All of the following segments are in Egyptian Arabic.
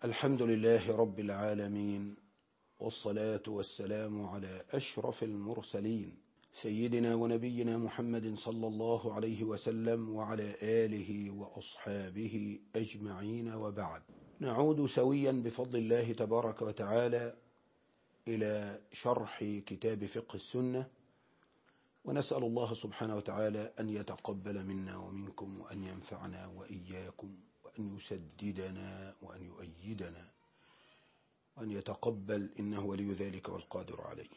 الحمد لله رب العالمين والصلاة والسلام على أشرف المرسلين سيدنا ونبينا محمد صلى الله عليه وسلم وعلى آله وأصحابه أجمعين وبعد نعود سويا بفضل الله تبارك وتعالى إلى شرح كتاب فقه السنة ونسأل الله سبحانه وتعالى أن يتقبل منا ومنكم وأن ينفعنا وإياكم وأن يسددنا وأن يؤيدنا وأن يتقبل إنه ولي ذلك والقادر عليه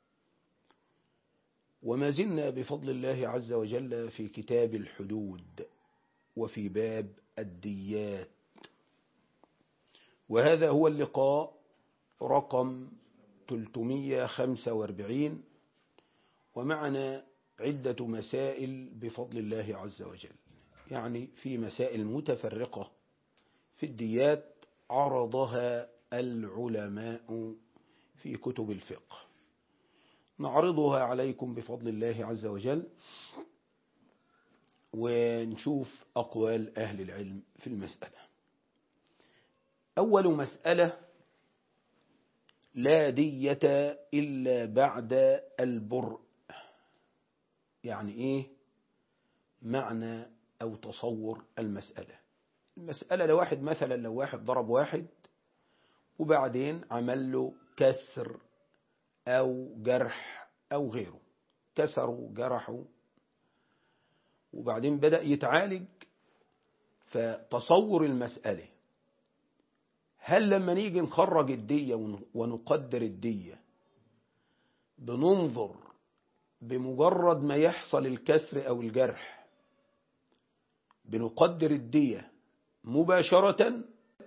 وما زلنا بفضل الله عز وجل في كتاب الحدود وفي باب الديات وهذا هو اللقاء رقم 345 ومعنا عدة مسائل بفضل الله عز وجل يعني في مسائل متفرقة في الديات عرضها العلماء في كتب الفقه نعرضها عليكم بفضل الله عز وجل ونشوف أقوال أهل العلم في المسألة أول مسألة لا دية إلا بعد البرء يعني إيه معنى أو تصور المسألة المسألة لو واحد مثلا لو واحد ضرب واحد وبعدين عمل له كسر أو جرح أو غيره كسروا جرحوا وبعدين بدأ يتعالج فتصور المسألة هل لما نيجي نخرج الدية ونقدر الدية بننظر بمجرد ما يحصل الكسر أو الجرح بنقدر الدية مباشرة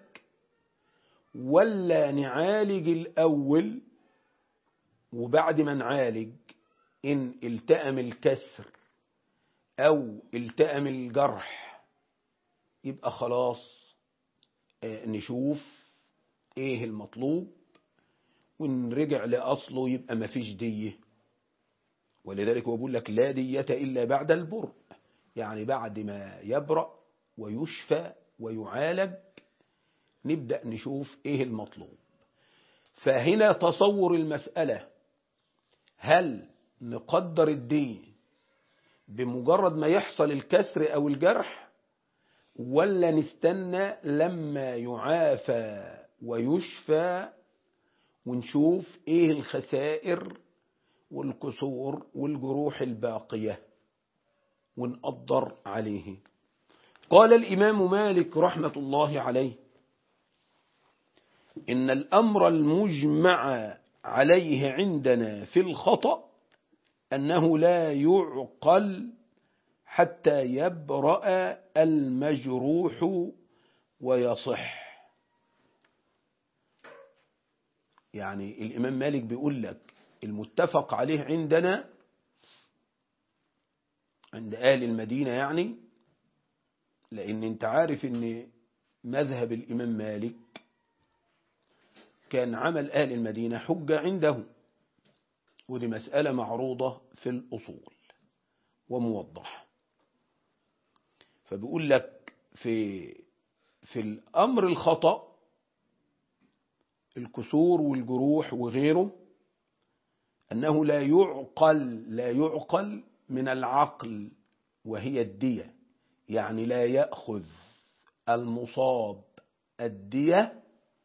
ولا نعالج الأول وبعد ما نعالج إن التأم الكسر أو التأم الجرح يبقى خلاص نشوف إيه المطلوب ونرجع لأصله يبقى مفيش دية ولذلك هو بيقول لك لا دية إلا بعد البرء يعني بعد ما يبرأ ويشفى ويعالج نبدأ نشوف إيه المطلوب فهنا تصور المسألة هل نقدر الدين بمجرد ما يحصل الكسر أو الجرح ولا نستنى لما يعافى ويشفى ونشوف إيه الخسائر والكسور والجروح الباقية ونقدر عليه قال الإمام مالك رحمة الله عليه إن الأمر المجمع عليه عندنا في الخطأ أنه لا يعقل حتى يبرأ المجروح ويصح يعني الإمام مالك بيقول لك المتفق عليه عندنا عند أهل المدينة يعني لأن أنت عارف أن مذهب الإمام مالك كان عمل أهل المدينة حجة عنده ودي مسألة معروضة في الأصول وموضحة فبيقول لك في في الأمر الخطأ الكسور والجروح وغيره أنه لا يعقل لا يعقل من العقل وهي الدية يعني لا يأخذ المصاب الدية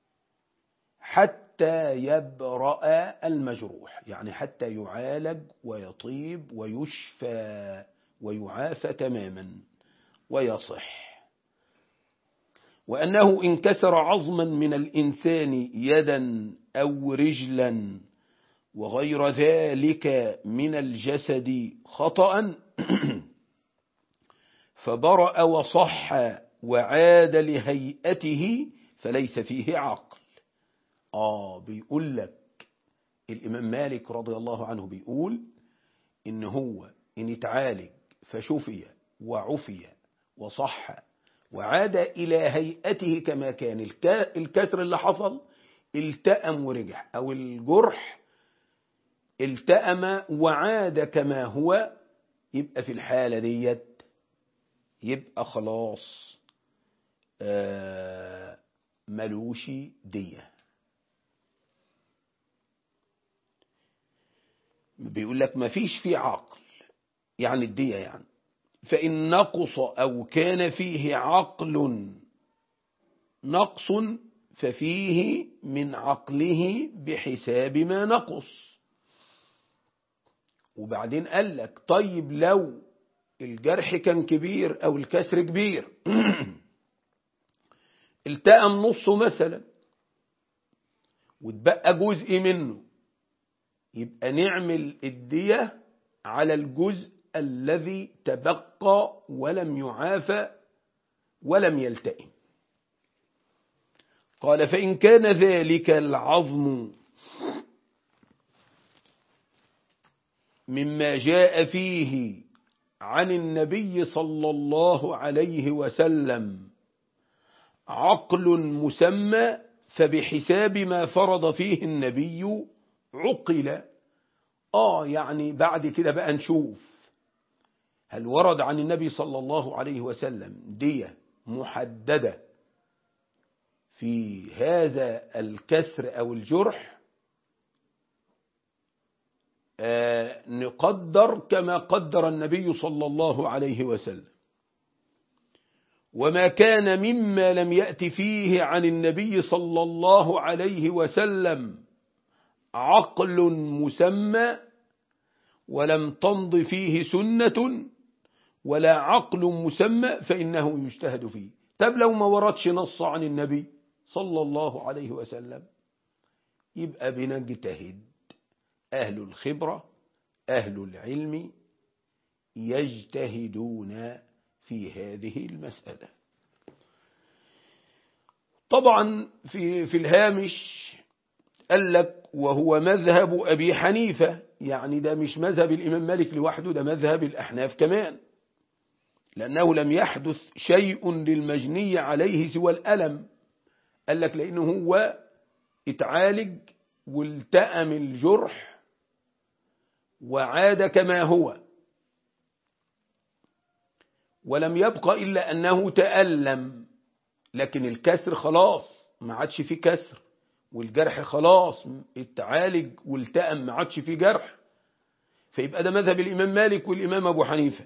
حتى يبرأ المجروح يعني حتى يعالج ويطيب ويشفى ويعافى تماما ويصح وأنه إن كسر عظما من الإنسان يدا أو رجلا وغير ذلك من الجسد خطأ فبرأ وصح وعاد لهيئته فليس فيه عقل آه بيقول لك الإمام مالك رضي الله عنه بيقول إن هو إن اتعالج فشفي وعفي وصح وعاد إلى هيئته كما كان الكسر اللي حصل التأم ورجع أو الجرح التأم وعاد كما هو يبقى في الحالة ديت يبقى خلاص آه ملوش دية بيقول لك ما فيش فيه عقل يعني الدية يعني فإن نقص أو كان فيه عقل نقص ففيه من عقله بحساب ما نقص وبعدين قال لك طيب لو الجرح كان كبير أو الكسر كبير التأم نصه مثلا وتبقى جزء منه يبقى نعمل الدية على الجزء الذي تبقى ولم يعافى ولم يلتئم قال فإن كان ذلك العظم مما جاء فيه عن النبي صلى الله عليه وسلم عقل مسمى فبحساب ما فرض فيه النبي عقل آه يعني بعد كده بقى نشوف هل ورد عن النبي صلى الله عليه وسلم دية محددة في هذا الكسر أو الجرح آه نقدر كما قدر النبي صلى الله عليه وسلم وما كان مما لم يأت فيه عن النبي صلى الله عليه وسلم عقل مسمى ولم تمض فيه سنة ولا عقل مسمى فإنه يجتهد فيه طب لو ما وردش نص عن النبي صلى الله عليه وسلم يبقى بنجتهد أهل الخبرة أهل العلم يجتهدون في هذه المسألة طبعا في, في الهامش قال لك وهو مذهب أبي حنيفة يعني ده مش مذهب الإمام مالك لوحده ده مذهب الأحناف كمان لأنه لم يحدث شيء للمجني عليه سوى الألم قال لك لأنه هو اتعالج والتأم الجرح وعاد كما هو ولم يبق إلا أنه تألم لكن الكسر خلاص ما عادش فيه كسر والجرح خلاص اتعالج والتأم ما عادش فيه جرح فيبقى ده مذهب الإمام مالك والإمام أبو حنيفة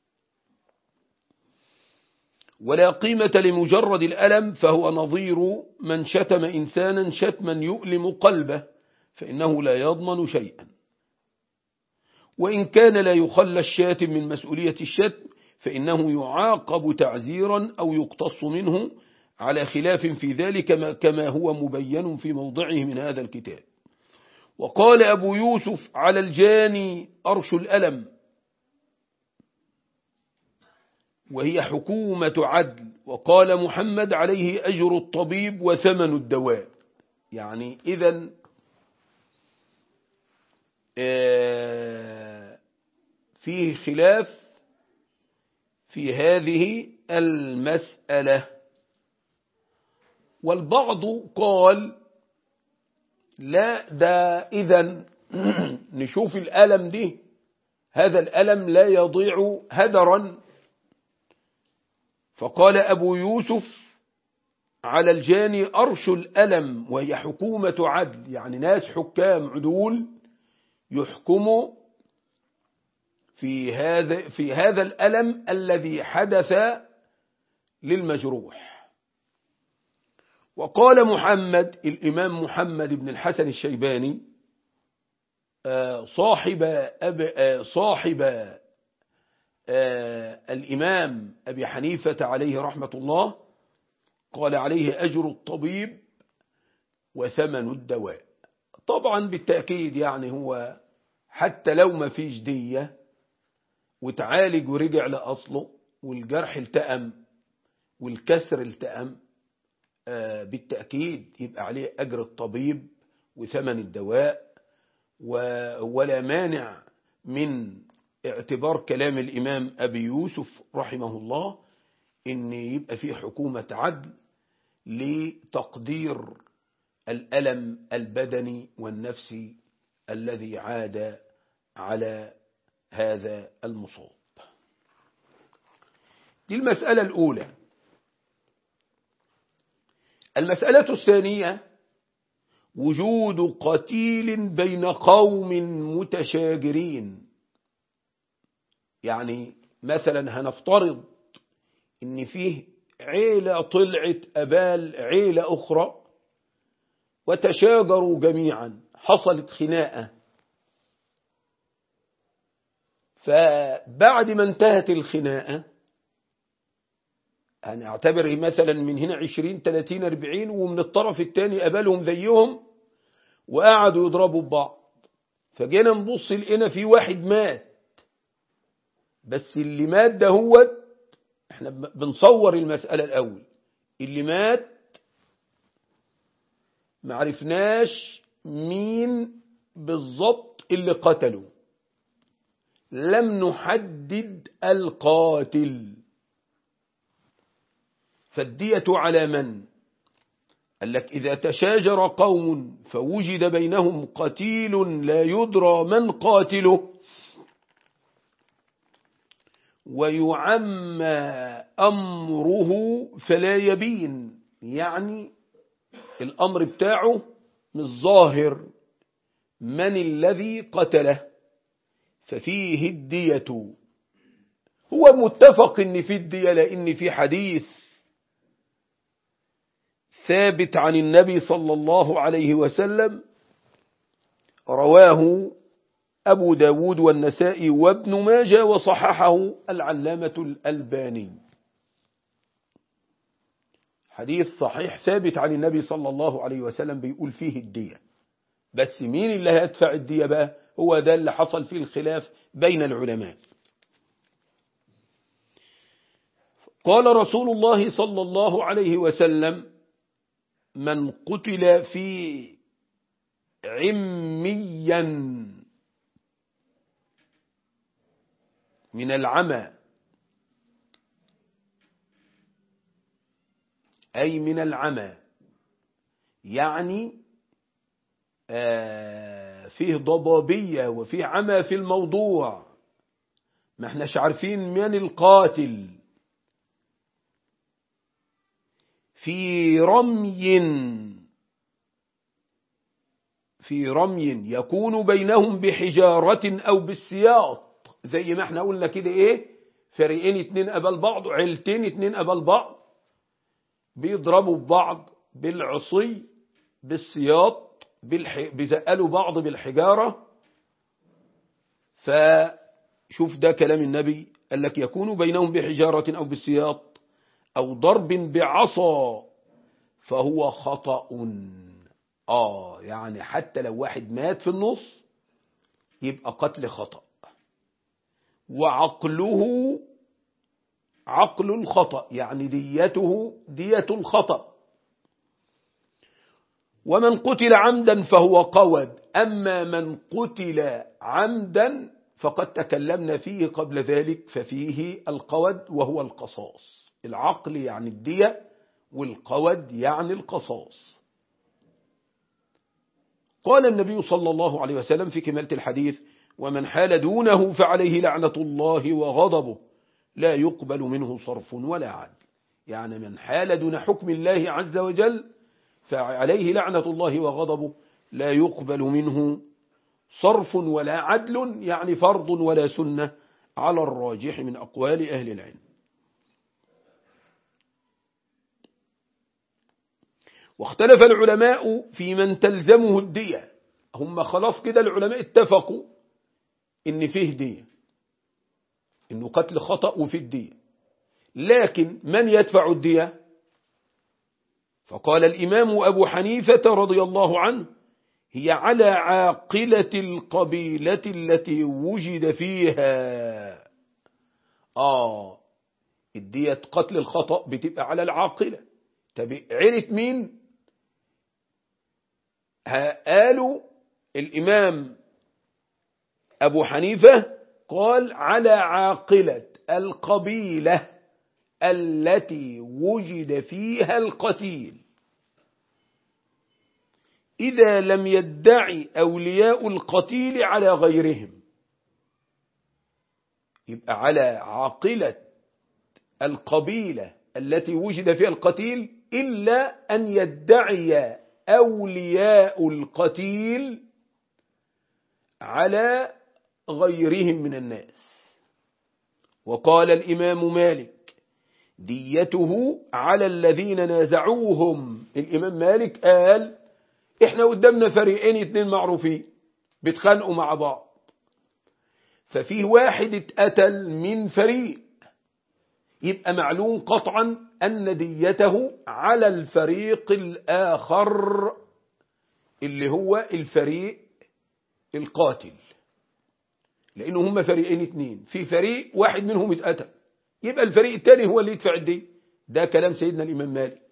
ولا قيمة لمجرد الألم فهو نظير من شتم إنسانا شتما يؤلم قلبه فإنه لا يضمن شيئا وإن كان لا يخلى الشاتم من مسؤولية الشتم فإنه يعاقب تعزيرا أو يقتص منه على خلاف في ذلك كما هو مبين في موضعه من هذا الكتاب وقال أبو يوسف على الجاني أرش الألم وهي حكومة عدل وقال محمد عليه أجر الطبيب وثمن الدواء يعني إذا فيه خلاف في هذه المسألة والبعض قال لا ده إذا نشوف الألم دي هذا الألم لا يضيع هدرا فقال أبو يوسف على الجاني أرش الألم وهي حكومة عدل يعني ناس حكام عدول يحكموا في هذا في هذا الألم الذي حدث للمجروح وقال محمد الإمام محمد بن الحسن الشيباني صاحب أب صاحب الإمام أبي حنيفة عليه رحمة الله قال عليه أجر الطبيب وثمن الدواء طبعا بالتأكيد يعني هو حتى لو ما فيش دية وتعالج ورجع لأصله والجرح التأم والكسر التأم بالتأكيد يبقى عليه أجر الطبيب وثمن الدواء ولا مانع من اعتبار كلام الإمام أبي يوسف رحمه الله إن يبقى فيه حكومة عدل لتقدير الألم البدني والنفسي الذي عاد على هذا المصاب دي المسألة الأولى المسألة الثانية وجود قتيل بين قوم متشاجرين يعني مثلا هنفترض ان فيه عيلة طلعت أبال عيلة أخرى وتشاجروا جميعا حصلت خناقة فبعد ما انتهت الخناقة هنعتبر مثلا من هنا عشرين تلاتين أربعين ومن الطرف الثاني قبلهم زيهم وقعدوا يضربوا ببعض فجينا نبص لقينا في واحد مات بس اللي مات ده هو احنا بنصور المسألة الأول اللي مات معرفناش مين بالضبط اللي قتله لم نحدد القاتل فالدية على من قال لك إذا تشاجر قوم فوجد بينهم قتيل لا يدرى من قاتله ويعمى أمره فلا يبين يعني الأمر بتاعه مش ظاهر من الذي قتله ففيه الدية هو متفق ان في الدية لان في حديث ثابت عن النبي صلى الله عليه وسلم رواه أبو داود والنسائي وابن ماجه وصححه العلامة الألباني حديث صحيح ثابت عن النبي صلى الله عليه وسلم بيقول فيه الدية بس مين اللي هيدفع الدية بقى هو ده اللي حصل فيه الخلاف بين العلماء قال رسول الله صلى الله عليه وسلم من قتل في عميا من العمى أي من العمى يعني آه فيه ضبابية وفيه عمى في الموضوع ما احناش عارفين من القاتل في رمي في رمي يكون بينهم بحجارة أو بالسياط زي ما احنا قلنا كده ايه فريقين اتنين قبل بعض عيلتين اتنين قبل بعض بيضربوا ببعض بالعصي بالسياط بالح... بيزقلوا بعض بالحجارة فشوف ده كلام النبي قال لك يكون بينهم بحجارة أو بالسياط أو ضرب بعصا فهو خطأ آه يعني حتى لو واحد مات في النص يبقى قتل خطأ وعقله عقل الخطأ يعني ديته دية الخطأ ومن قتل عمدا فهو قود أما من قتل عمدا فقد تكلمنا فيه قبل ذلك ففيه القود وهو القصاص العقل يعني الدية والقود يعني القصاص قال النبي صلى الله عليه وسلم في كمالة الحديث ومن حال دونه فعليه لعنة الله وغضبه لا يقبل منه صرف ولا عدل يعني من حال دون حكم الله عز وجل فعليه لعنة الله وغضبه لا يقبل منه صرف ولا عدل يعني فرض ولا سنة على الراجح من أقوال أهل العلم واختلف العلماء في من تلزمه الدية هم خلاص كده العلماء اتفقوا ان فيه دية انه قتل خطأ وفيه الدية لكن من يدفع الدية فقال الإمام أبو حنيفة رضي الله عنه هي على عاقلة القبيلة التي وجد فيها آه الدية قتل الخطأ بتبقى على العاقلة طب عرف مين قالوا الإمام أبو حنيفة قال على عاقلة القبيلة التي وجد فيها القتيل إذا لم يدعي أولياء القتيل على غيرهم يبقى على عاقلة القبيلة التي وجد فيها القتيل إلا أن يدعي أولياء القتيل على غيرهم من الناس وقال الإمام مالك ديته على الذين نازعوهم الإمام مالك قال إحنا قدامنا فريقين اتنين معروفين بيتخانقوا مع بعض ففيه واحد اتقتل من فريق يبقى معلوم قطعا أن ديته على الفريق الآخر اللي هو الفريق القاتل لأنه هم فريقين اتنين في فريق واحد منهم اتقتل يبقى الفريق الثاني هو اللي يدفع الدين ده كلام سيدنا الإمام مالك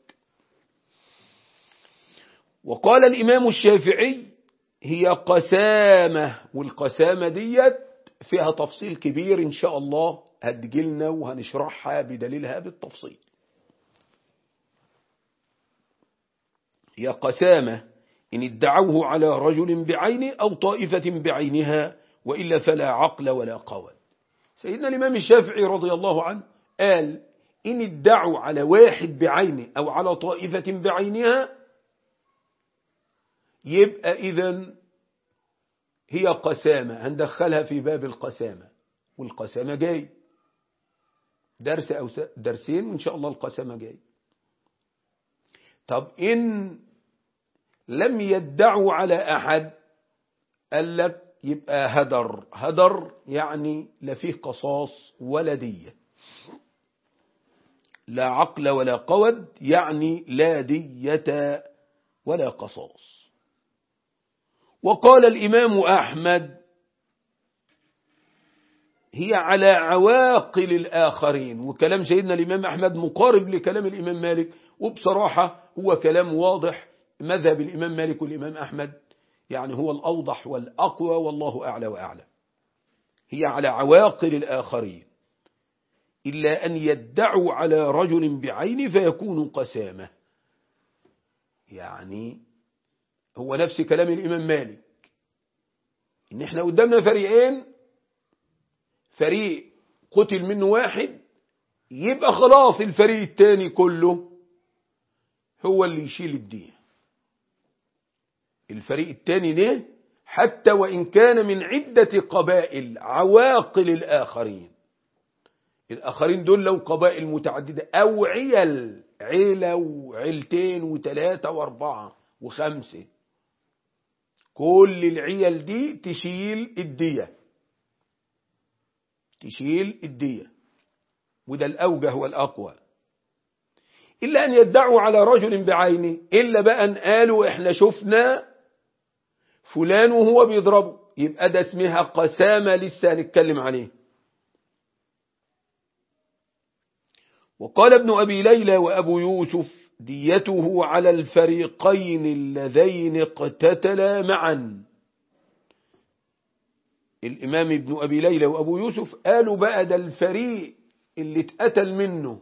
وقال الإمام الشافعي هي قسامة والقسامة ديت فيها تفصيل كبير إن شاء الله هتجيلنا وهنشرحها بدليلها بالتفصيل هي قسامة إن ادعوه على رجل بعينه أو طائفة بعينها وإلا فلا عقل ولا قول سيدنا الإمام الشافعي رضي الله عنه قال إن ادعوا على واحد بعينه أو على طائفة بعينها يبقى إذا هي قسامة هندخلها في باب القسامة والقسامة جاي درس أو درسين وإن شاء الله القسامة جاي طب إن لم يدعوا على أحد قال لك يبقى هدر هدر يعني لا فيه قصاص ولا دية لا عقل ولا قود يعني لا دية ولا قصاص وقال الإمام أحمد هي على عواقل الآخرين وكلام سيدنا الإمام أحمد مقارب لكلام الإمام مالك وبصراحة هو كلام واضح مذهب الإمام مالك والإمام أحمد يعني هو الأوضح والأقوى والله أعلى وأعلى هي على عواقل الآخرين إلا أن يدعوا على رجل بعين فيكون قسامة يعني هو نفس كلام الإمام مالك إن إحنا قدامنا فريقين فريق قتل منه واحد يبقى خلاص الفريق التاني كله هو اللي يشيل الدين الفريق التاني ده حتى وإن كان من عدة قبائل عواقل الآخرين الآخرين دول لو قبائل متعددة أو عيل عيلة وعيلتين وثلاثة وأربعة وخمسة كل العيل دي تشيل الدية تشيل الدية وده الأوجه والأقوى إلا أن يدعوا على رجل بعينه إلا بقى أن قالوا إحنا شفنا فلان وهو بيضربه يبقى ده اسمها قسامة لسه هنتكلم عليه وقال ابن أبي ليلى وأبو يوسف ديته على الفريقين اللذين اقتتلا معا الإمام ابن أبي ليلى وأبو يوسف قالوا بقى ده الفريق اللي اتقتل منه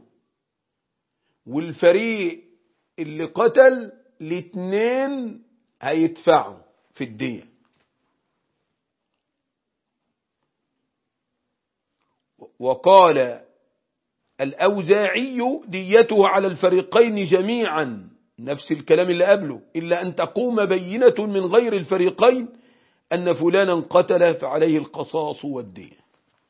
والفريق اللي قتل الاتنين هيدفعوا في الدية وقال الأوزاعي ديته على الفريقين جميعا نفس الكلام اللي قبله إلا أن تقوم بينة من غير الفريقين أن فلانا قتل فعليه القصاص والدية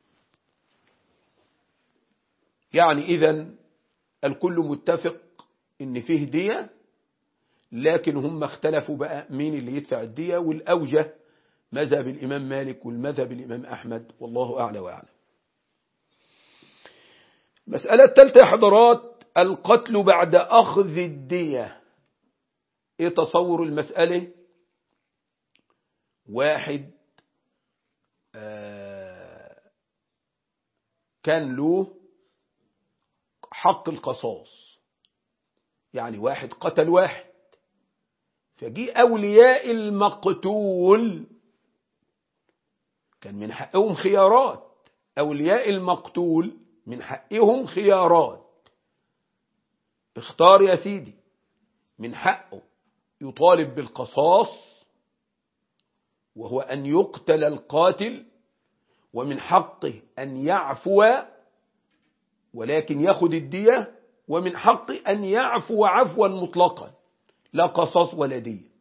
يعني إذا الكل متفق إن فيه دية لكن هم اختلفوا بقى مين اللي يدفع الدية والأوجه مذهب الإمام مالك والمذهب الإمام أحمد والله أعلى وأعلم مسألة الثالثة حضرات القتل بعد أخذ الدية إيه تصور المسألة واحد آه كان له حق القصاص يعني واحد قتل واحد فجي أولياء المقتول كان من حقهم خيارات أولياء المقتول من حقهم خيارات اختار يا سيدي من حقه يطالب بالقصاص وهو أن يقتل القاتل ومن حقه أن يعفو ولكن ياخد الدية ومن حقه أن يعفو عفوا مطلقا لا قصاص ولا دية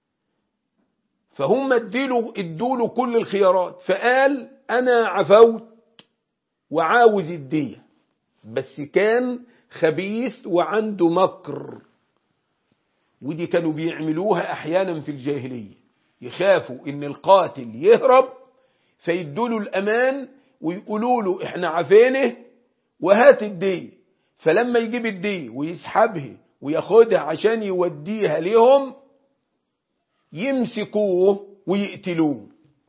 فهم اديله ادوله كل الخيارات فقال أنا عفوت وعاوز الدية بس كان خبيث وعنده مكر ودي كانوا بيعملوها أحيانا في الجاهلية يخافوا إن القاتل يهرب فيدوا له الأمان ويقولوا له إحنا عفينه وهات الدية فلما يجيب الدية ويسحبها وياخدها عشان يوديها لهم يمسكوه ويقتلوه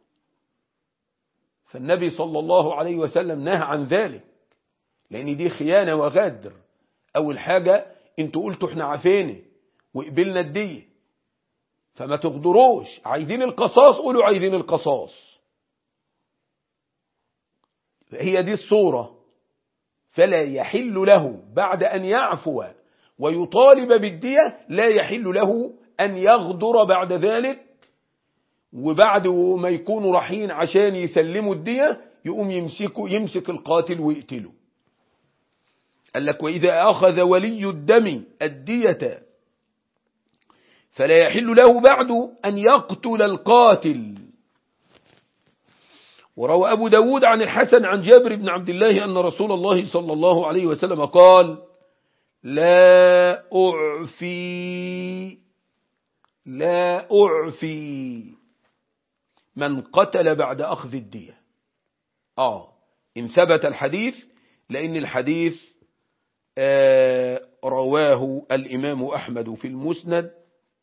فالنبي صلى الله عليه وسلم نهى عن ذلك لأن دي خيانة وغدر أول حاجة انتوا قلتوا احنا عفينه وقبلنا الدية فما تغدروش عايزين القصاص قولوا عايزين القصاص هي دي الصورة فلا يحل له بعد أن يعفو ويطالب بالدية لا يحل له أن يغدر بعد ذلك وبعد ما يكونوا رايحين عشان يسلموا الدية يقوم يمسكوا يمسك القاتل ويقتله قال لك وإذا أخذ ولي الدم الدية فلا يحل له بعد أن يقتل القاتل وروى أبو داود عن الحسن عن جابر بن عبد الله أن رسول الله صلى الله عليه وسلم قال لا أعفي لا أعفي من قتل بعد أخذ الدية آه إن ثبت الحديث لأن الحديث آه رواه الإمام أحمد في المسند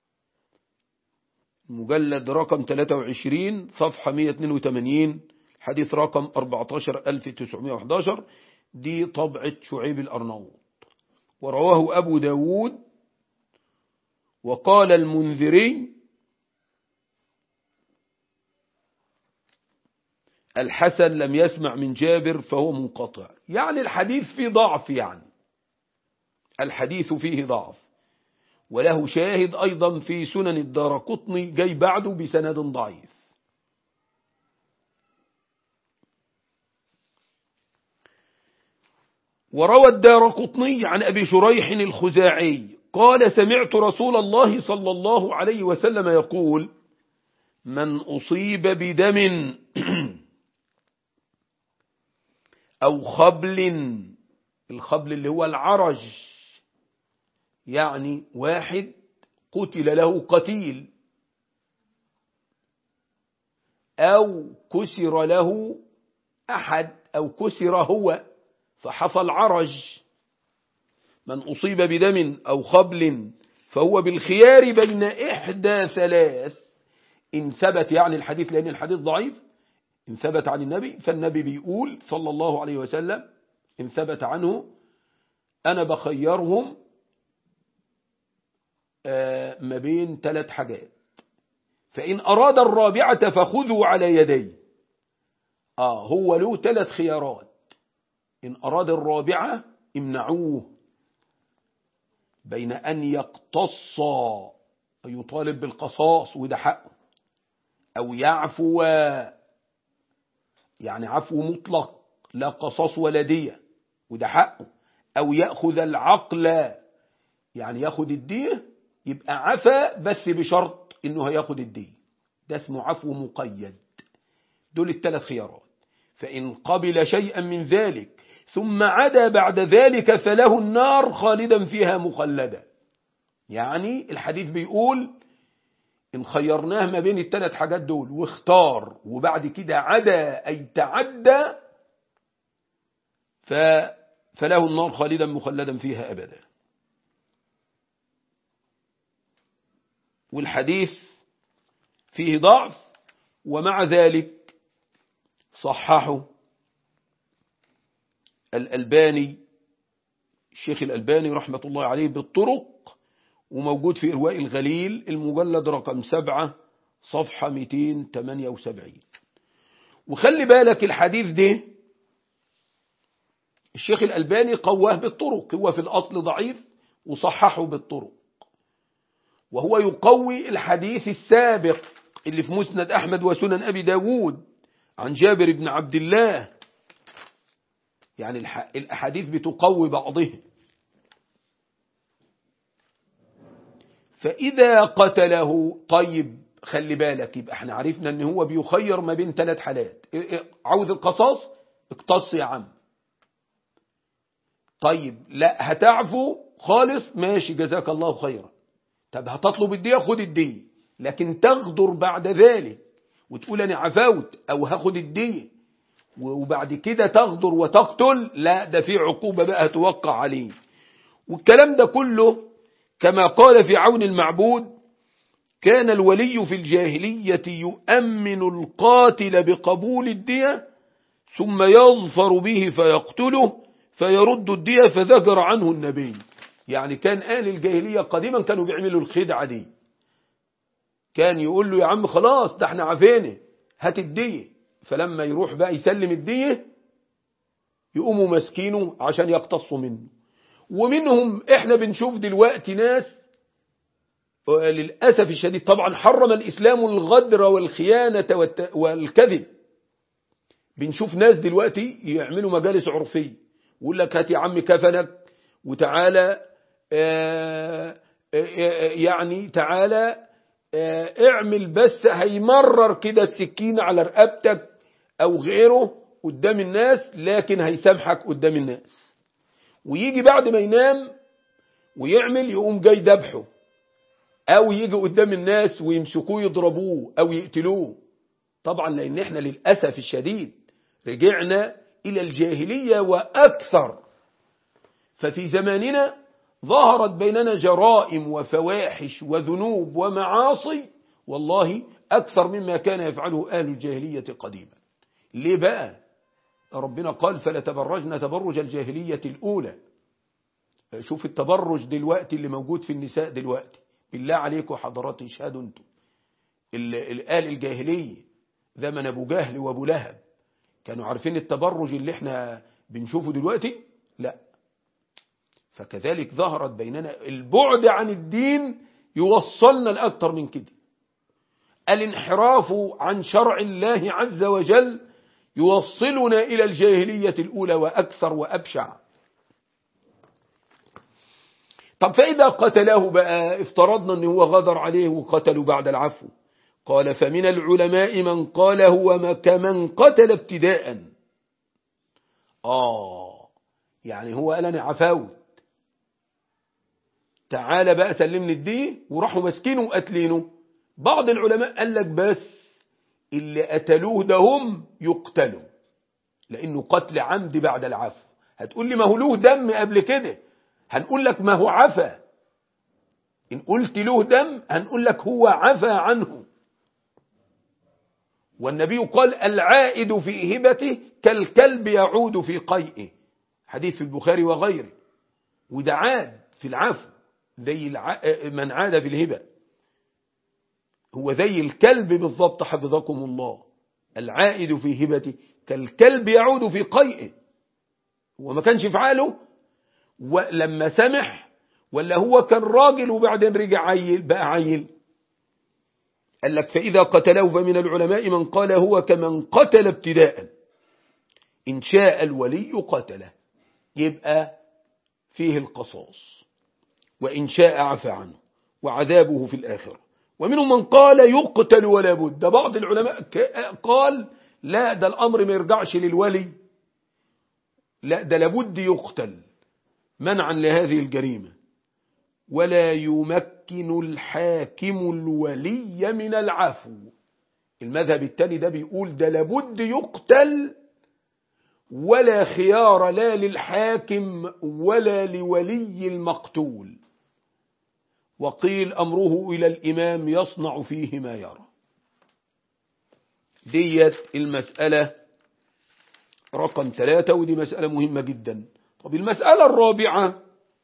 مجلد رقم 23 صفحة 182 حديث رقم 14911 دي طبعة شعيب الأرناؤوط ورواه أبو داود وقال المنذري الحسن لم يسمع من جابر فهو منقطع يعني الحديث فيه ضعف يعني الحديث فيه ضعف وله شاهد أيضا في سنن الدار قطني جاي بعده بسند ضعيف وروى الدار قطني عن أبي شريح الخزاعي قال سمعت رسول الله صلى الله عليه وسلم يقول من أصيب بدم أو خبل الخبل اللي هو العرج يعني واحد قتل له قتيل أو كسر له أحد أو كسر هو فحصل عرج من أصيب بدم أو خبل فهو بالخيار بين إحدى ثلاث إن ثبت يعني الحديث لأن الحديث ضعيف إن ثبت عن النبي فالنبي بيقول صلى الله عليه وسلم إن ثبت عنه أنا بخيرهم ما بين ثلاث حاجات فإن أراد الرابعة فخذوا على يدي آه هو له ثلاث خيارات إن أراد الرابعة امنعوه بين أن يقتص يطالب بالقصاص وده حقه أو يعفو يعني عفو مطلق لا قصاص ولا دية وده حقه أو يأخذ العقل يعني ياخد الدية يبقى عفا بس بشرط انه هياخد الدية ده اسمه عفو مقيد دول الثلاث خيارات فإن قبل شيئا من ذلك ثم عدا بعد ذلك فله النار خالدا فيها مخلدا يعني الحديث بيقول إن خيرناه ما بين الثلاث حاجات دول واختار وبعد كده عدا أي تعدى ف فله النار خالدا مخلدا فيها أبدا والحديث فيه ضعف ومع ذلك صححه الألباني الشيخ الألباني رحمة الله عليه بالطرق وموجود في إرواء الغليل المجلد رقم سبعة صفحة 278 وخلي بالك الحديث ده الشيخ الألباني قواه بالطرق هو في الأصل ضعيف وصححه بالطرق وهو يقوي الحديث السابق اللي في مسند أحمد وسنن أبي داود عن جابر بن عبد الله يعني الأحاديث بتقوي بعضها فإذا قتله طيب خلي بالك يبقى احنا عرفنا ان هو بيخير ما بين ثلاث حالات عاوز القصاص اقتص يا عم طيب لا هتعفو خالص ماشي جزاك الله خيرا طب هتطلب الدية خد الدية لكن تغدر بعد ذلك وتقول انا عفوت او هاخد الدية وبعد كده تغدر وتقتل لا ده في عقوبة بقى توقع عليه والكلام ده كله كما قال في عون المعبود كان الولي في الجاهلية يؤمن القاتل بقبول الدية ثم يظفر به فيقتله فيرد الدية فذكر عنه النبي يعني كان آل الجاهلية قديما كانوا بيعملوا الخدعة دي كان يقول له يا عم خلاص ده احنا عافينا هات الدية فلما يروح بقى يسلم الدية يقوموا ماسكينه عشان يقتصوا منه ومنهم احنا بنشوف دلوقتي ناس للأسف الشديد طبعا حرم الإسلام الغدر والخيانة والكذب بنشوف ناس دلوقتي يعملوا مجالس عرفية يقول لك هات يا عم كفنك وتعالى يعني تعالى اعمل بس هيمرر كده السكين على رقبتك او غيره قدام الناس لكن هيسامحك قدام الناس ويجي بعد ما ينام ويعمل يقوم جاي ذبحه او يجي قدام الناس ويمسكوه يضربوه او يقتلوه طبعا لان احنا للأسف الشديد رجعنا الى الجاهلية واكثر ففي زماننا ظهرت بيننا جرائم وفواحش وذنوب ومعاصي والله أكثر مما كان يفعله أهل الجاهلية قديما ليه بقى ربنا قال فلا تبرجنا تبرج الجاهلية الأولى شوف التبرج دلوقتي اللي موجود في النساء دلوقتي بالله عليكم حضرات اشهدوا انتم الآل الجاهلية زمن أبو جهل وأبو لهب كانوا عارفين التبرج اللي احنا بنشوفه دلوقتي لا فكذلك ظهرت بيننا البعد عن الدين يوصلنا لأكثر من كده الانحراف عن شرع الله عز وجل يوصلنا إلى الجاهلية الأولى وأكثر وأبشع طب فإذا قتله بقى افترضنا أنه هو غدر عليه وقتله بعد العفو قال فمن العلماء من قال هو كمن قتل ابتداء آه يعني هو قال أنا عفوت تعالى بقى سلمني الدين وراحوا ماسكينه وقتلينه بعض العلماء قال لك بس اللي قتلوه ده هم يقتلوا لأنه قتل عمد بعد العفو هتقول لي ما هو له دم قبل كده هنقول لك ما هو عفى إن قلت له دم هنقول لك هو عفى عنه والنبي قال العائد في هبته كالكلب يعود في قيئه حديث في البخاري وغيره وده عاد في العفو زي الع... من عاد في الهبة هو زي الكلب بالضبط حفظكم الله العائد في هبته كالكلب يعود في قيئه هو ما كانش فعاله ولما سمح ولا هو كان راجل وبعدين رجع عيل بقى عيل قال لك فإذا قتله فمن العلماء من قال هو كمن قتل ابتداء إن شاء الولي قتله يبقى فيه القصاص وإن شاء عفى عنه وعذابه في الآخرة ومنهم من قال يقتل ولا بد بعض العلماء قال لا ده الأمر ما يرجعش للولي لا ده لابد يقتل منعا لهذه الجريمة ولا يمكن الحاكم الولي من العفو المذهب الثاني ده بيقول ده لابد يقتل ولا خيار لا للحاكم ولا لولي المقتول وقيل أمره إلى الإمام يصنع فيه ما يرى ديت المسألة رقم ثلاثة ودي مسألة مهمة جدا طب المسألة الرابعة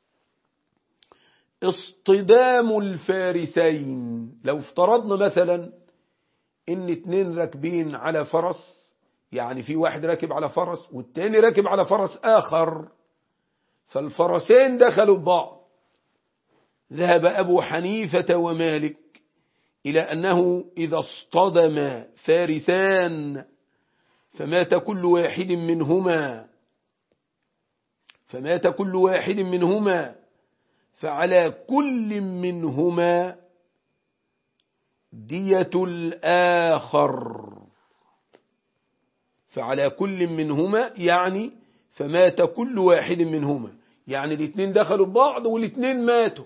اصطدام الفارسين لو افترضنا مثلا ان اتنين راكبين على فرس يعني في واحد راكب على فرس والتاني راكب على فرس آخر فالفرسين دخلوا ببعض ذهب أبو حنيفة ومالك إلى أنه إذا اصطدم فارسان فمات كل واحد منهما فمات كل واحد منهما فعلى كل منهما دية الآخر فعلى كل منهما يعني فمات كل واحد منهما يعني الاثنين دخلوا ببعض والاثنين ماتوا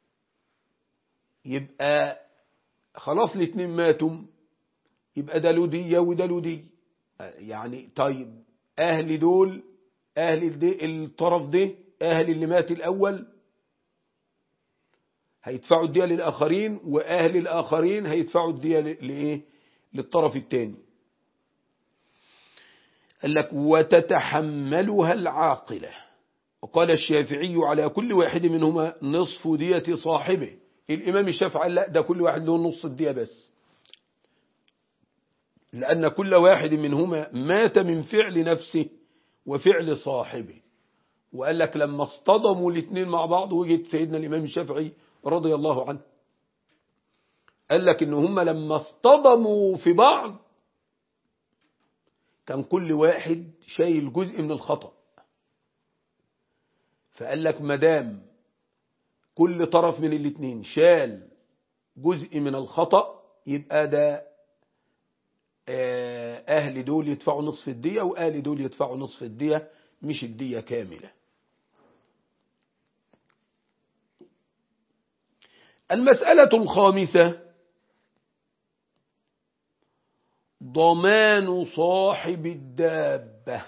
يبقى خلاص الاثنين ماتوا يبقى ده له دية وده له دية يعني طيب أهل دول أهل دي الطرف ده أهل اللي مات الأول هيدفعوا الدية للآخرين وأهل الآخرين هيدفعوا الدية لإيه للطرف الثاني قال لك وتتحملها العاقلة وقال الشافعي على كل واحد منهما نصف دية صاحبه الإمام الشافعي قال لا ده كل واحد له نص الدية بس لأن كل واحد منهما مات من فعل نفسه وفعل صاحبه وقال لك لما اصطدموا الاثنين مع بعض وجد سيدنا الإمام الشافعي رضي الله عنه قال لك إن هم لما اصطدموا في بعض كان كل واحد شايل جزء من الخطأ فقال لك مدام كل طرف من الاثنين شال جزء من الخطأ يبقى ده أهل دول يدفعوا نصف الدية وأهل دول يدفعوا نصف الدية مش الدية كاملة المسألة الخامسة ضمان صاحب الدابة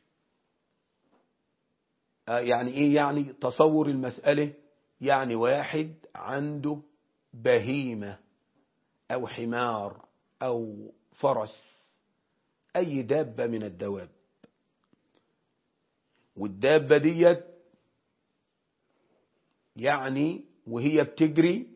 يعني ايه يعني تصور المسألة يعني واحد عنده بهيمة او حمار او فرس اي دابة من الدواب والدابة ديت يعني وهي بتجري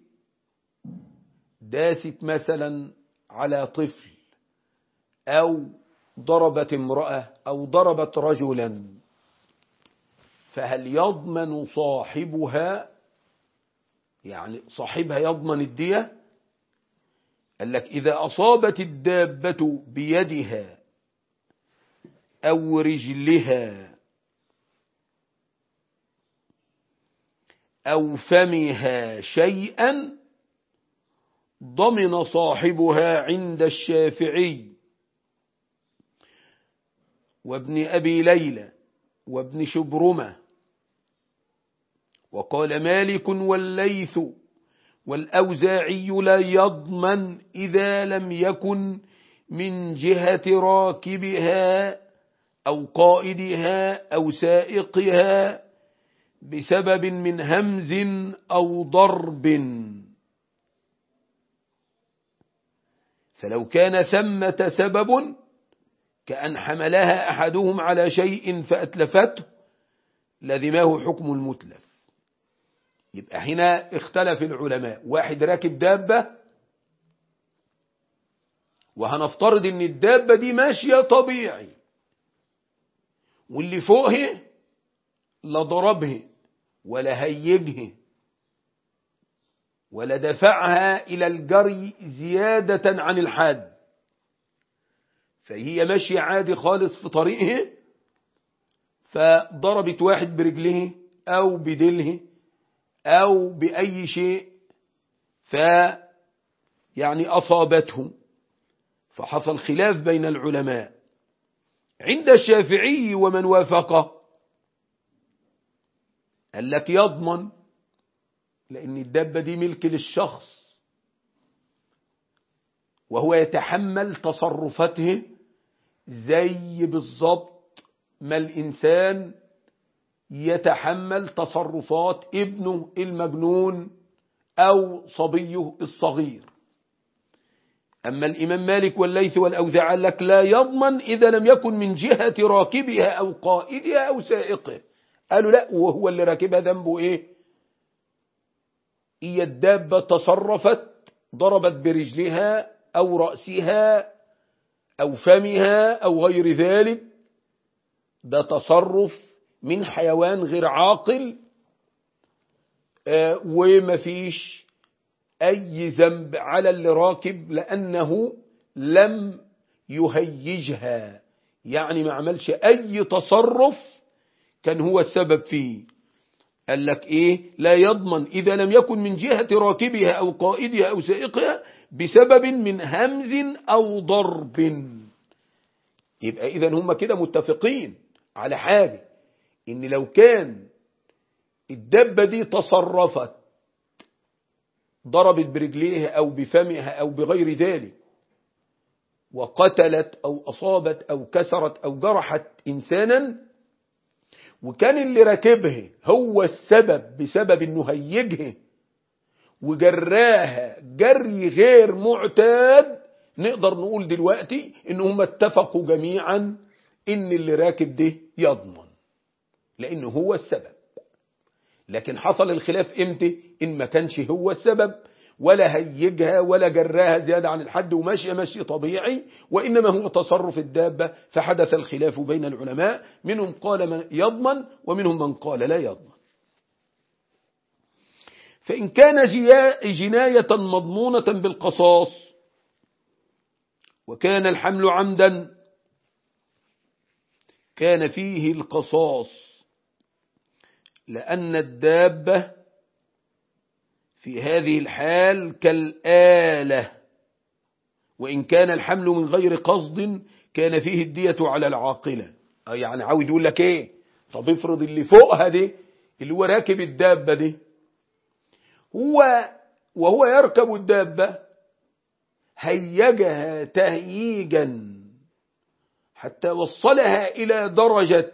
داست مثلا على طفل أو ضربت امرأة أو ضربت رجلا فهل يضمن صاحبها يعني صاحبها يضمن الدية قال لك إذا أصابت الدابة بيدها أو رجلها أو فمها شيئا ضمن صاحبها عند الشافعي وابن أبي ليلى وابن شبرمة وقال مالك والليث والأوزاعي لا يضمن إذا لم يكن من جهة راكبها أو قائدها أو سائقها بسبب من همز أو ضرب فلو كان ثمة سبب كأن حملها أحدهم على شيء فأتلفته لذماه حكم المتلف يبقى هنا اختلف العلماء واحد راكب دابة وهنفترض ان الدابة دي ماشية طبيعي واللي فوقه لا ضربه ولا هيجه ولا دفعها إلى الجري زيادة عن الحد فهي ماشية عادي خالص في طريقه فضربت واحد برجله أو بدله أو بأي شيء ف يعني أصابته فحصل خلاف بين العلماء عند الشافعي ومن وافقه قال لك يضمن لأن الدابة دي ملك للشخص وهو يتحمل تصرفاته زي بالضبط ما الإنسان يتحمل تصرفات ابنه المجنون أو صبيه الصغير أما الإمام مالك والليث والأوزاع لك لا يضمن إذا لم يكن من جهة راكبها أو قائدها أو سائقه قالوا لا وهو اللي راكبها ذنبه إيه هي الدابة تصرفت ضربت برجلها أو رأسها أو فمها أو غير ذلك ده تصرف من حيوان غير عاقل آه وما فيش أي ذنب على اللي راكب لأنه لم يهيجها يعني ما عملش أي تصرف كان هو السبب فيه قال لك إيه لا يضمن إذا لم يكن من جهة راكبها أو قائدها أو سائقها بسبب من همز أو ضرب يبقى إذا هم كده متفقين على حاجة إن لو كان الدبة دي تصرفت ضربت برجليها أو بفمها أو بغير ذلك وقتلت أو أصابت أو كسرت أو جرحت إنسانا وكان اللي راكبها هو السبب بسبب انه هيجها وجراها جري غير معتاد نقدر نقول دلوقتي ان هم اتفقوا جميعا ان اللي راكب ده يضمن لانه هو السبب لكن حصل الخلاف امتى ان ما كانش هو السبب ولا هيجها ولا جراها زيادة عن الحد وماشي ماشي طبيعي وإنما هو تصرف الدابة فحدث الخلاف بين العلماء منهم قال من يضمن ومنهم من قال لا يضمن فإن كان جناية مضمونة بالقصاص وكان الحمل عمدا كان فيه القصاص لأن الدابة في هذه الحال كالآلة وإن كان الحمل من غير قصد كان فيه الدية على العاقلة يعني عاوز يقول لك ايه طب افرض اللي فوقها دي اللي هو راكب الدابة دي هو وهو يركب الدابة هيجها تهييجا حتى وصلها إلى درجة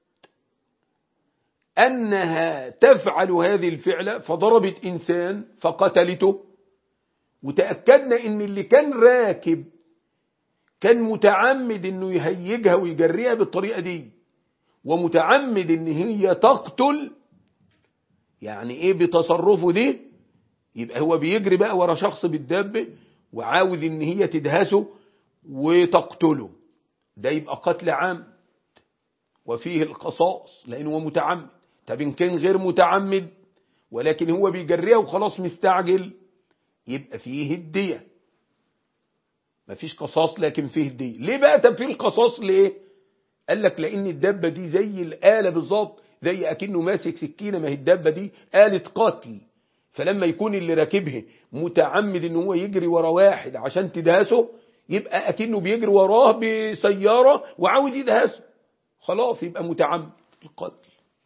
أنها تفعل هذه الفعلة فضربت إنسان فقتلته وتأكدنا إن اللي كان راكب كان متعمد إنه يهيجها ويجريها بالطريقة دي ومتعمد إن هي تقتل يعني إيه بتصرفه دي يبقى هو بيجري بقى ورا شخص بالدابة وعاوز إن هي تدهسه وتقتله ده يبقى قتل عام وفيه القصاص لأنه هو متعمد طب إن كان غير متعمد ولكن هو بيجريها وخلاص مستعجل يبقى فيه الدية مفيش قصاص لكن فيه الدية ليه بقى طب فيه القصاص ليه قال لك لأن الدبة دي زي الآلة بالظبط زي أكنه ماسك سكينة ما هي الدبة دي آلة قتل فلما يكون اللي راكبها متعمد ان هو يجري ورا واحد عشان تدهسه يبقى أكنه بيجري وراه بسيارة وعاوز يدهسه خلاص يبقى متعمد القتل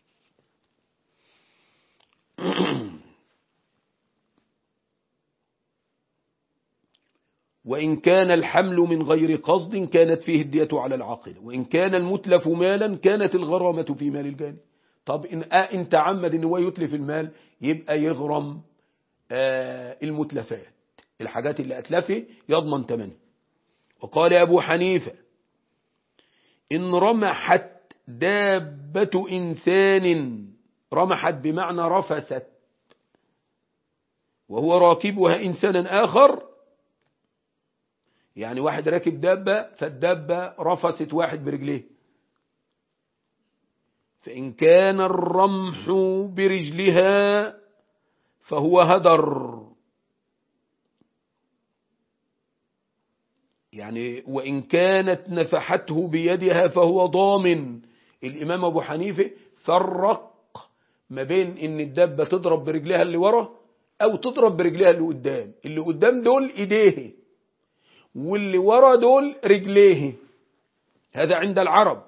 وإن كان الحمل من غير قصد كانت فيه الدية على العاقل وإن كان المتلف مالا كانت الغرامة في مال الجاني طب إن, آه إن تعمد إن هو يتلف المال يبقى يغرم آه المتلفات الحاجات اللي أتلفه يضمن ثمنه وقال أبو حنيفة إن رمحت دابة إنسان رمحت بمعنى رفست وهو راكبها إنسانا آخر يعني واحد راكب دابة فالدابة رفست واحد برجليه فإن كان الرمح برجلها فهو هدر يعني وإن كانت نفحته بيدها فهو ضامن الإمام أبو حنيفة فرق ما بين إن الدابة تضرب برجلها اللي ورا أو تضرب برجلها اللي قدام اللي قدام دول إيديه واللي ورا دول رجليه هذا عند العرب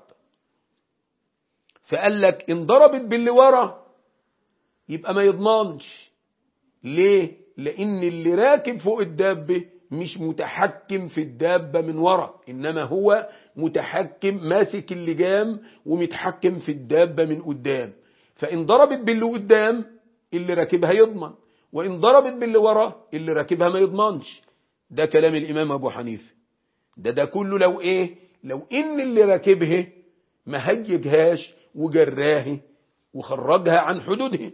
فقال لك إن ضربت باللي ورا يبقى ما يضمنش ليه لأن اللي راكب فوق الدابة مش متحكم في الدابة من ورا إنما هو متحكم ماسك اللجام ومتحكم في الدابة من قدام فإن ضربت باللي قدام اللي راكبها يضمن وإن ضربت باللي ورا اللي راكبها ما يضمنش ده كلام الإمام أبو حنيفة ده ده كله لو إيه لو إن اللي راكبها ما هيجهاش وجراه وخرجها عن حدودها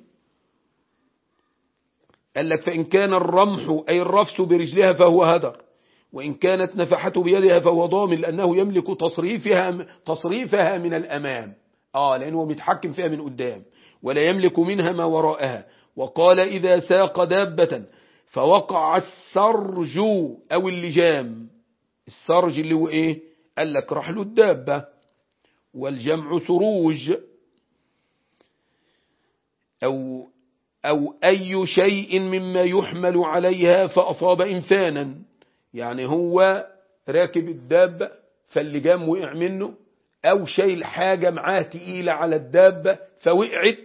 قال لك فإن كان الرمح أي الرفس برجلها فهو هدر وإن كانت نفحته بيدها فهو ضامن لأنه يملك تصريفها, تصريفها من الأمام آه لأنه متحكم فيها من قدام ولا يملك منها ما وراءها وقال إذا ساق دابة فوقع السرج أو اللجام السرج اللي هو إيه قال لك رحل الدابة والجمع سروج أو, أو أي شيء مما يحمل عليها فأصاب إنسانا يعني هو راكب الدابة فاللجام وقع منه أو شايل حاجة معاه تقيلة على الدابة فوقعت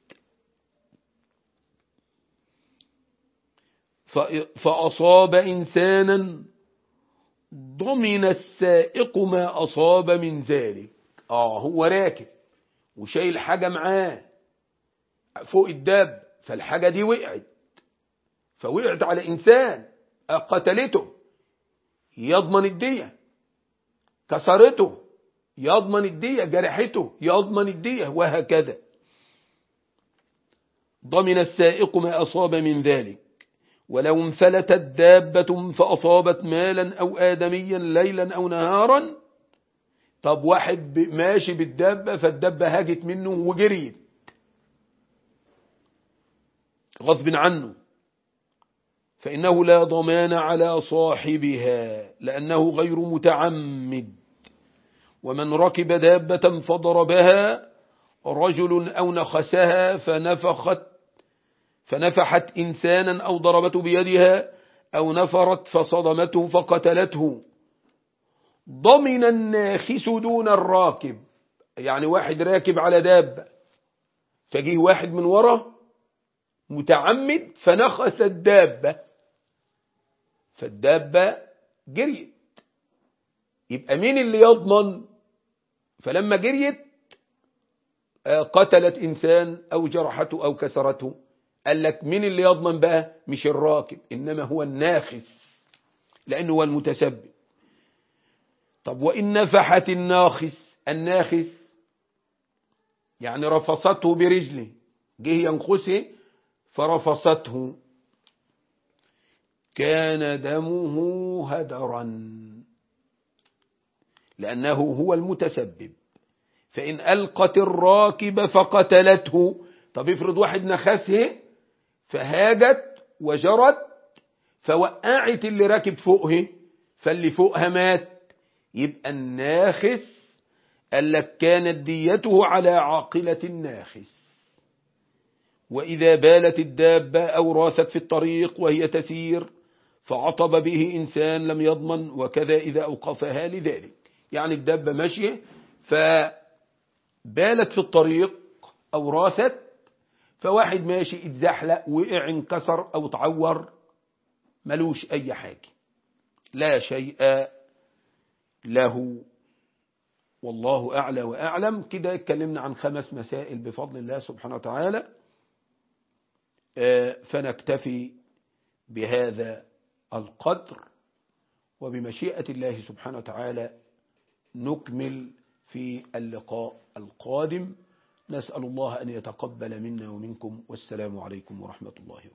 فأصاب إنسانا ضمن السائق ما أصاب من ذلك آه هو راكب وشايل حاجة معاه فوق الداب فالحاجة دي وقعت فوقعت على إنسان قتلته يضمن الدية كسرته يضمن الدية جرحته يضمن الدية وهكذا ضمن السائق ما أصاب من ذلك ولو انفلتت دابة فأصابت مالا أو آدميا ليلا أو نهارا طب واحد ماشي بالدابة فالدابة هاجت منه وجريت غصب عنه فإنه لا ضمان على صاحبها لأنه غير متعمد ومن ركب دابة فضربها رجل أو نخسها فنفخت فنفحت إنسانا أو ضربته بيدها أو نفرت فصدمته فقتلته ضمن الناخس دون الراكب يعني واحد راكب على دابة فجيه واحد من ورا متعمد فنخس الدابة فالدابة جريت يبقى مين اللي يضمن فلما جريت قتلت إنسان أو جرحته أو كسرته قال لك مين اللي يضمن بقى مش الراكب إنما هو الناخس لأنه هو المتسبب طب وإن نفحت الناخس الناخس يعني رفصته برجله جه ينخسه فرفصته كان دمه هدرا لأنه هو المتسبب فإن ألقت الراكب فقتلته طب افرض واحد نخسه فهاجت وجرت فوقعت اللي راكب فوقه فاللي فوقها مات يبقى الناخس قال لك كانت ديته على عاقلة الناخس وإذا بالت الدابة أو راست في الطريق وهي تسير فعطب به إنسان لم يضمن وكذا إذا أوقفها لذلك يعني الدابة ماشية فبالت في الطريق أو راست فواحد ماشي اتزحلق وقع انكسر أو تعور ملوش أي حاجة لا شيء له والله أعلى وأعلم كده اتكلمنا عن خمس مسائل بفضل الله سبحانه وتعالى فنكتفي بهذا القدر وبمشيئة الله سبحانه وتعالى نكمل في اللقاء القادم نسأل الله أن يتقبل منا ومنكم والسلام عليكم ورحمة الله وبركاته